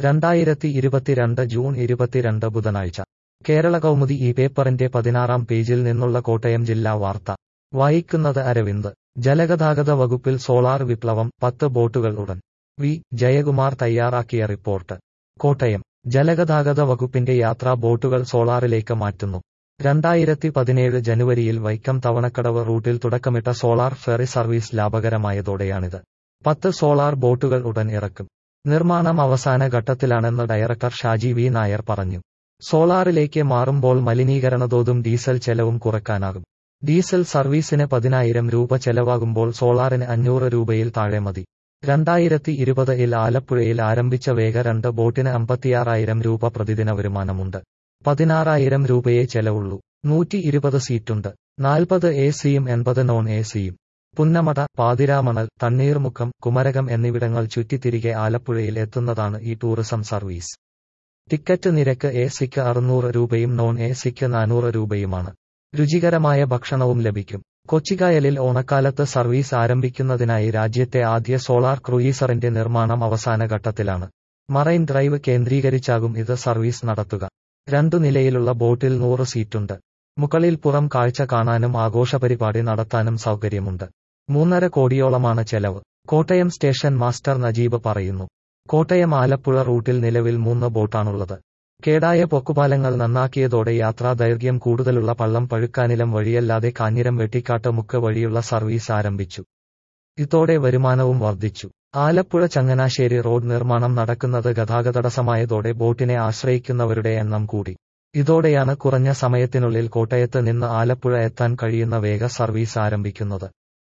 രണ്ടായിരത്തി ഇരുപത്തിരണ്ട് ജൂൺ ഇരുപത്തിരണ്ട് ബുധനാഴ്ച കേരള കൗമുദി ഈ പേപ്പറിന്റെ പതിനാറാം പേജിൽ നിന്നുള്ള കോട്ടയം ജില്ലാ വാർത്ത വായിക്കുന്നത് അരവിന്ദ് ജലഗതാഗത വകുപ്പിൽ സോളാർ വിപ്ലവം പത്ത് ബോട്ടുകൾ ഉടൻ വി ജയകുമാർ തയ്യാറാക്കിയ റിപ്പോർട്ട് കോട്ടയം ജലഗതാഗത വകുപ്പിന്റെ യാത്രാ ബോട്ടുകൾ സോളാറിലേക്ക് മാറ്റുന്നു രണ്ടായിരത്തി പതിനേഴ് ജനുവരിയിൽ വൈക്കം തവണക്കടവ് റൂട്ടിൽ തുടക്കമിട്ട സോളാർ ഫെറി സർവീസ് ലാഭകരമായതോടെയാണിത് പത്ത് സോളാർ ബോട്ടുകൾ ഉടൻ ഇറക്കും നിർമ്മാണം അവസാന ഘട്ടത്തിലാണെന്ന് ഡയറക്ടർ ഷാജി വി നായർ പറഞ്ഞു സോളാറിലേക്ക് മാറുമ്പോൾ മലിനീകരണതോതും ഡീസൽ ചെലവും കുറയ്ക്കാനാകും ഡീസൽ സർവീസിന് പതിനായിരം രൂപ ചെലവാകുമ്പോൾ സോളാറിന് അഞ്ഞൂറ് രൂപയിൽ താഴെ മതി രണ്ടായിരത്തി ഇരുപതിൽ ആലപ്പുഴയിൽ ആരംഭിച്ച വേഗ രണ്ട് ബോട്ടിന് അമ്പത്തിയാറായിരം രൂപ പ്രതിദിന വരുമാനമുണ്ട് പതിനാറായിരം രൂപയെ ചെലവുള്ളൂ നൂറ്റി ഇരുപത് സീറ്റുണ്ട് നാൽപ്പത് എ സിയും എൺപത് നോൺ എ സിയും പുന്നമട പാതിരാമണൽ തണ്ണീർമുക്കം കുമരകം എന്നിവിടങ്ങൾ ചുറ്റിത്തിരികെ ആലപ്പുഴയിൽ എത്തുന്നതാണ് ഈ ടൂറിസം സർവീസ് ടിക്കറ്റ് നിരക്ക് എ സിക്ക് അറുന്നൂറ് രൂപയും നോൺ എ സിക്ക് നാനൂറ് രൂപയുമാണ് രുചികരമായ ഭക്ഷണവും ലഭിക്കും കൊച്ചിക്കായലിൽ ഓണക്കാലത്ത് സർവീസ് ആരംഭിക്കുന്നതിനായി രാജ്യത്തെ ആദ്യ സോളാർ ക്രൂയിസറിന്റെ നിർമ്മാണം അവസാന ഘട്ടത്തിലാണ് മറൈൻ ഡ്രൈവ് കേന്ദ്രീകരിച്ചാകും ഇത് സർവീസ് നടത്തുക രണ്ടു നിലയിലുള്ള ബോട്ടിൽ നൂറ് സീറ്റുണ്ട് മുകളിൽ പുറം കാഴ്ച കാണാനും ആഘോഷപരിപാടി നടത്താനും സൗകര്യമുണ്ട് മൂന്നര കോടിയോളമാണ് ചെലവ് കോട്ടയം സ്റ്റേഷൻ മാസ്റ്റർ നജീബ് പറയുന്നു കോട്ടയം ആലപ്പുഴ റൂട്ടിൽ നിലവിൽ മൂന്ന് ബോട്ടാണുള്ളത് കേടായ പൊക്കുപാലങ്ങൾ നന്നാക്കിയതോടെ യാത്രാ ദൈർഘ്യം കൂടുതലുള്ള പള്ളം പഴുക്കാനിലം വഴിയല്ലാതെ കാഞ്ഞിരം വെട്ടിക്കാട്ട് മുക്ക് വഴിയുള്ള സർവീസ് ആരംഭിച്ചു ഇതോടെ വരുമാനവും വർദ്ധിച്ചു ആലപ്പുഴ ചങ്ങനാശ്ശേരി റോഡ് നിർമ്മാണം നടക്കുന്നത് ഗതാഗതടസ്സമായതോടെ ബോട്ടിനെ ആശ്രയിക്കുന്നവരുടെ എണ്ണം കൂടി ഇതോടെയാണ് കുറഞ്ഞ സമയത്തിനുള്ളിൽ കോട്ടയത്ത് നിന്ന് ആലപ്പുഴ എത്താൻ കഴിയുന്ന വേഗ സർവീസ് ആരംഭിക്കുന്നത്